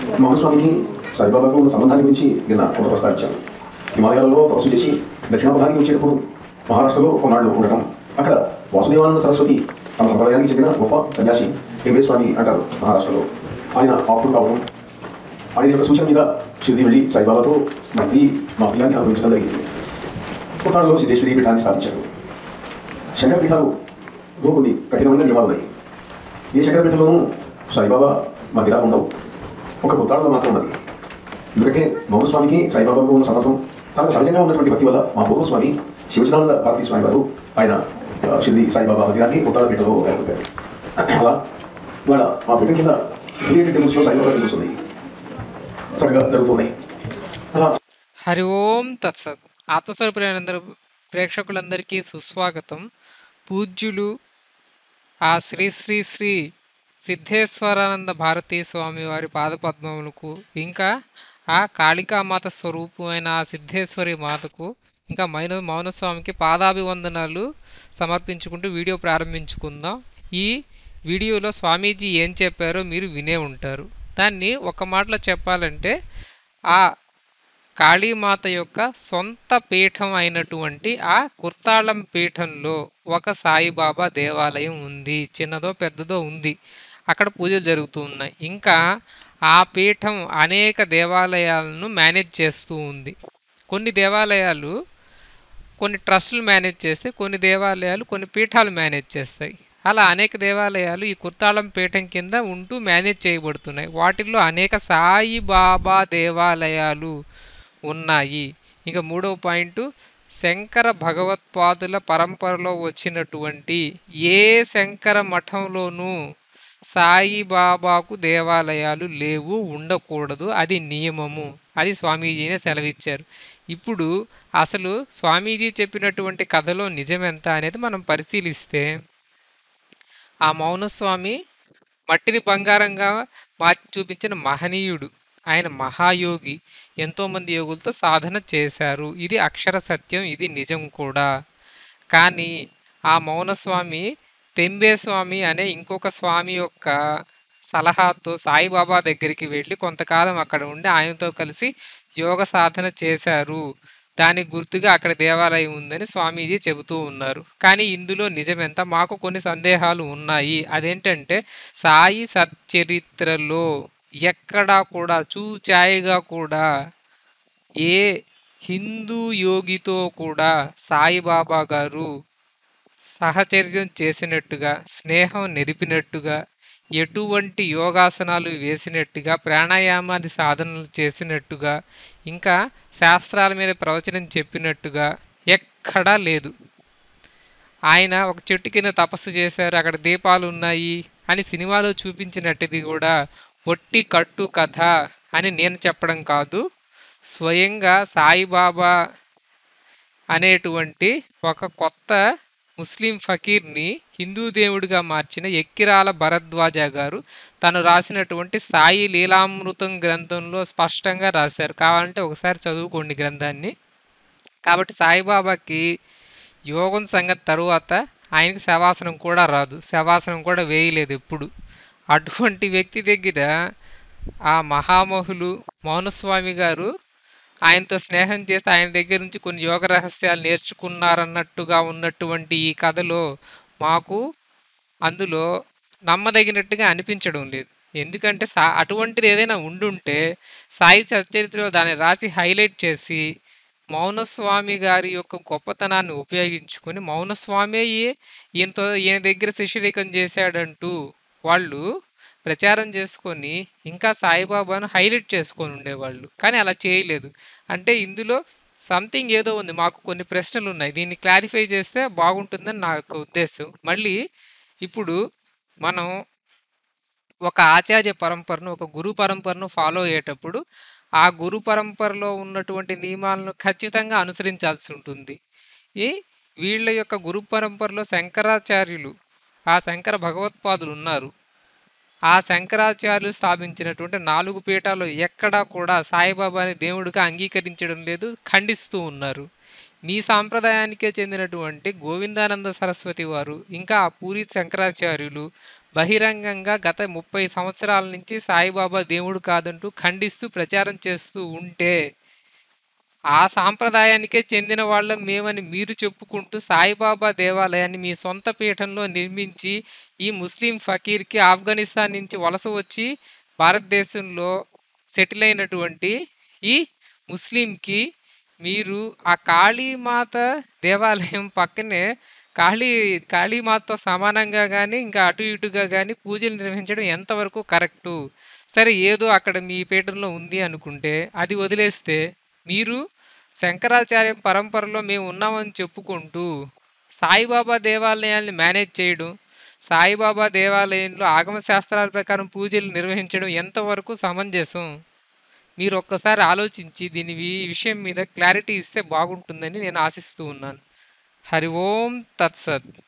మహాస్వామికి సాయిబాబాకు ఉన్న సంబంధాన్ని గురించి నిన్న కొంత ప్రస్తావించాను హిమాలయాలలో తపస్సు చేసి దక్షిణాపథానికి వచ్చేటప్పుడు మహారాష్ట్రలో కొన్నాళ్ళు ఉండటం అక్కడ వాసుదేవానంద సరస్వతి తమ సంప్రదాయానికి చెందిన గొప్ప సన్యాసి ఎంవే స్వామి అంటారు మహారాష్ట్రలో ఆయన ఆప్తుడు కావడం ఆయన యొక్క సూచన మీద షిరిడి వెళ్ళి సాయిబాబాతో మైత్రి మా పిల్లాన్ని అనుభవించడం జరిగింది కొన్నాళ్ళలో సిద్ధేశ్వరి పీఠాన్ని స్థాపించారు శంకర పీఠాలు కొన్ని కఠినమైన నియమాలు ఉన్నాయి ఏ శంకర పీఠంలోనూ సాయిబాబా మందిరాలు ఉండవు ఒక కొత్తాడలో మాత్రం ఉన్నది ఎందుకంటే మౌనస్వామికి సాయిబాబాకు ఉన్న సమర్థం తనకు సహజంగా ఉన్నటువంటి భక్తి వల్ల మా పూర్వస్వామి శివచనానంద భారతీ స్వామి వారు ఆయన ఆ, షిరిడి సాయిబాబా మందిరాన్ని కొత్తాడ పీఠలో నెలకొల్పారు అలా ఇవాళ మా పీఠ కింద క్రియేటివ్ టెంపుల్స్లో సాయిబాబా టెంపుల్స్ ఉన్నాయి చక్కగా జరుగుతున్నాయి అలా హరి ఓం తత్సత్ ఆత్మస్వరూపులందరూ ప్రేక్షకులందరికీ సుస్వాగతం పూజ్యులు ఆ శ్రీ శ్రీ శ్రీ సిద్ధేశ్వరానంద భారతీ స్వామి వారి పాదపద్మములకు ఇంకా ఆ కాళికామాత స్వరూపమైన ఆ సిద్ధేశ్వరి మాతకు ఇంకా మైన మౌనస్వామికి పాదాభివందనాలు సమర్పించుకుంటూ వీడియో ప్రారంభించుకుందాం ఈ వీడియోలో స్వామీజీ ఏం చెప్పారో మీరు వినే ఉంటారు దాన్ని ఒక మాటలో చెప్పాలంటే ఆ కాళీమాత యొక్క సొంత పీఠం అయినటువంటి ఆ కుర్తాళం పీఠంలో ఒక సాయిబాబా దేవాలయం ఉంది చిన్నదో పెద్దదో ఉంది అక్కడ పూజలు జరుగుతూ ఉన్నాయి ఇంకా ఆ పీఠం అనేక దేవాలయాలను మేనేజ్ చేస్తూ ఉంది కొన్ని దేవాలయాలు కొన్ని ట్రస్టులు మేనేజ్ చేస్తే కొన్ని దేవాలయాలు కొన్ని పీఠాలు మేనేజ్ చేస్తాయి అలా అనేక దేవాలయాలు ఈ కుర్తాళం పీఠం కింద ఉంటూ మేనేజ్ చేయబడుతున్నాయి వాటిల్లో అనేక సాయిబాబా దేవాలయాలు ఉన్నాయి ఇక మూడవ పాయింట్ శంకర భగవత్పాదుల పరంపరలో వచ్చినటువంటి ఏ శంకర మఠంలోనూ సాయిబాబాకు దేవాలయాలు లేవు ఉండకూడదు అది నియమము అది స్వామీజీనే సెలవిచ్చారు ఇప్పుడు అసలు స్వామీజీ చెప్పినటువంటి కథలో నిజమెంత అనేది మనం పరిశీలిస్తే ఆ మౌనస్వామి మట్టిని బంగారంగా మార్చి చూపించిన మహనీయుడు ఆయన మహాయోగి ఎంతోమంది యోగులతో సాధన చేశారు ఇది అక్షర సత్యం ఇది నిజం కూడా కానీ ఆ మౌనస్వామి తెంబే స్వామి అనే ఇంకొక స్వామి యొక్క సలహాతో సాయిబాబా దగ్గరికి వెళ్ళి కొంతకాలం అక్కడ ఉండి ఆయనతో కలిసి యోగ సాధన చేశారు దానికి గుర్తుగా అక్కడ దేవాలయం ఉందని స్వామీజీ చెబుతూ ఉన్నారు కానీ ఇందులో నిజమెంత మాకు కొన్ని సందేహాలు ఉన్నాయి అదేంటంటే సాయి సచ్చరిత్రలో ఎక్కడా కూడా చూచాయిగా కూడా ఏ హిందూ యోగితో కూడా సాయిబాబా గారు సహచర్యం చేసినట్టుగా స్నేహం నెరిపినట్టుగా ఎటువంటి యోగాసనాలు వేసినట్టుగా ప్రాణాయామాది సాధనలు చేసినట్టుగా ఇంకా శాస్త్రాల మీద ప్రవచనం చెప్పినట్టుగా ఎక్కడా లేదు ఆయన ఒక చెట్టు కింద తపస్సు చేశారు అక్కడ దీపాలు ఉన్నాయి అని సినిమాలో చూపించినట్టుది కూడా ఒట్టి కట్టు కథ అని నేను చెప్పడం కాదు స్వయంగా సాయిబాబా అనేటువంటి ఒక కొత్త ముస్లిం ఫకీర్ని హిందూ దేవుడిగా మార్చిన ఎక్కిరాల భరద్వాజ గారు తను రాసినటువంటి సాయి లీలామృతం గ్రంథంలో స్పష్టంగా రాశారు కావాలంటే ఒకసారి చదువుకోండి గ్రంథాన్ని కాబట్టి సాయిబాబాకి యోగం సంగతి తరువాత ఆయనకి శవాసనం కూడా రాదు శవాసనం కూడా వేయలేదు ఎప్పుడు అటువంటి వ్యక్తి దగ్గర ఆ మహామహులు మౌనస్వామి గారు ఆయనతో స్నేహం చేసి ఆయన దగ్గర నుంచి కొన్ని యోగ రహస్యాలు నేర్చుకున్నారన్నట్టుగా ఉన్నటువంటి ఈ కథలో మాకు అందులో నమ్మదగినట్టుగా అనిపించడం లేదు ఎందుకంటే సా అటువంటిది ఏదైనా ఉండుంటే సాయి సచరిత్రలో దాన్ని రాసి హైలైట్ చేసి మౌనస్వామి గారి యొక్క గొప్పతనాన్ని ఉపయోగించుకొని మౌనస్వామి ఈయనతో ఈయన దగ్గర శిష్యరికం చేశాడంటూ వాళ్ళు ప్రచారం చేసుకొని ఇంకా సాయిబాబాను హైలైట్ చేసుకొని ఉండేవాళ్ళు కానీ అలా చేయలేదు అంటే ఇందులో సంథింగ్ ఏదో ఉంది మాకు కొన్ని ప్రశ్నలు ఉన్నాయి దీన్ని క్లారిఫై చేస్తే బాగుంటుందని నా యొక్క ఉద్దేశం మళ్ళీ ఇప్పుడు మనం ఒక ఆచార్య పరంపరను ఒక గురు పరంపరను ఫాలో అయ్యేటప్పుడు ఆ గురు పరంపరలో ఉన్నటువంటి నియమాలను ఖచ్చితంగా అనుసరించాల్సి ఉంటుంది ఈ వీళ్ళ యొక్క గురు పరంపరలో శంకరాచార్యులు ఆ శంకర భగవత్పాదులు ఉన్నారు ఆ శంకరాచార్యులు స్థాపించినటువంటి నాలుగు పీఠాలు ఎక్కడా కూడా సాయిబాబాని దేవుడిగా అంగీకరించడం లేదు ఖండిస్తూ ఉన్నారు మీ సాంప్రదాయానికే చెందినటువంటి గోవిందానంద సరస్వతి వారు ఇంకా ఆ పూరి శంకరాచార్యులు బహిరంగంగా గత ముప్పై సంవత్సరాల నుంచి సాయిబాబా దేవుడు కాదంటూ ఖండిస్తూ ప్రచారం చేస్తూ ఉంటే ఆ సాంప్రదాయానికే చెందిన వాళ్ళం మేమని మీరు చెప్పుకుంటూ సాయిబాబా దేవాలయాన్ని మీ సొంత పీఠంలో నిర్మించి ఈ ముస్లిం ఫకీర్కి ఆఫ్ఘనిస్తాన్ నుంచి వలస వచ్చి భారతదేశంలో సెటిల్ అయినటువంటి ఈ ముస్లింకి మీరు ఆ కాళీమాత దేవాలయం పక్కనే కాళీ కాళీమాతతో సమానంగా కానీ ఇంకా అటు ఇటుగా కానీ పూజలు నిర్వహించడం ఎంతవరకు కరెక్టు సరే ఏదో అక్కడ మీ పీఠంలో ఉంది అనుకుంటే అది వదిలేస్తే మీరు శంకరాచార్య పరంపరలో మేము ఉన్నామని చెప్పుకుంటూ సాయిబాబా దేవాలయాల్ని మేనేజ్ చేయడం సాయిబాబా దేవాలయంలో ఆగమ శాస్త్రాల ప్రకారం పూజలు నిర్వహించడం ఎంతవరకు సమంజసం మీరు ఒక్కసారి ఆలోచించి దీని వి- విషయం మీద క్లారిటీ ఇస్తే బాగుంటుందని నేను ఆశిస్తూ ఉన్నాను హరి ఓం తత్సత్